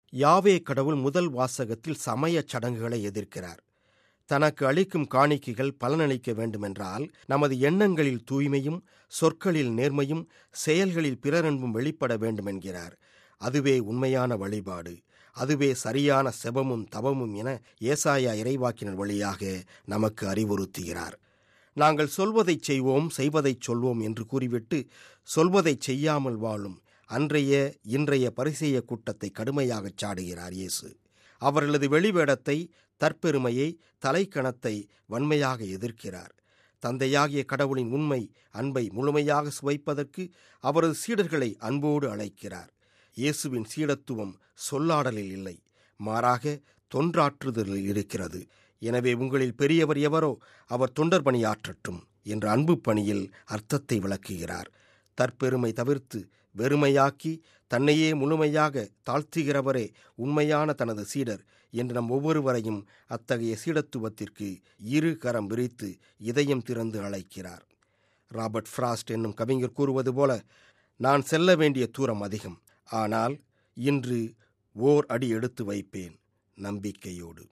யாவே கடவுள் முதல் வாசகத்தில் சமயச் சடங்குகளை எதிர்க்கிறார் தனக்கு அளிக்கும் காணிக்கைகள் பலனளிக்க வேண்டுமென்றால் நமது எண்ணங்களில் தூய்மையும் சொற்களில் நேர்மையும் செயல்களில் பிறரன்பும் வெளிப்பட வேண்டுமென்கிறார் அதுவே உண்மையான வழிபாடு அதுவே சரியான செபமும் தவமும் என ஏசாயா இறைவாக்கினர் வழியாக நமக்கு அறிவுறுத்துகிறார் நாங்கள் சொல்வதைச் செய்வோம் செய்வதைச் சொல்வோம் என்று கூறிவிட்டு சொல்வதைச் செய்யாமல் வாழும் அன்றைய இன்றைய பரிசெய்ய கூட்டத்தை கடுமையாகச் சாடுகிறார் இயேசு அவர்களது வெளிவேடத்தை தற்பெருமையை தலைக்கணத்தை வன்மையாக எதிர்க்கிறார் தந்தையாகிய கடவுளின் உண்மை அன்பை முழுமையாக சுவைப்பதற்கு அவரது சீடர்களை அன்போடு அழைக்கிறார் இயேசுவின் சீடத்துவம் சொல்லாடலில் இல்லை மாறாக தொன்றாற்றுதலில் இருக்கிறது எனவே உங்களில் பெரியவர் எவரோ அவர் தொண்டர் பணியாற்றட்டும் என்ற அன்பு பணியில் அர்த்தத்தை விளக்குகிறார் தற்பெருமை தவிர்த்து வெறுமையாக்கி தன்னையே முழுமையாக தாழ்த்துகிறவரே உண்மையான தனது சீடர் என்று நம் ஒவ்வொருவரையும் அத்தகைய சீடத்துவத்திற்கு இரு கரம் விரித்து இதயம் திறந்து அழைக்கிறார் ராபர்ட் ஃப்ராஸ்ட் என்னும் கவிஞர் கூறுவது போல நான் செல்ல வேண்டிய தூரம் அதிகம் ஆனால் இன்று ஓர் அடி எடுத்து வைப்பேன் நம்பிக்கையோடு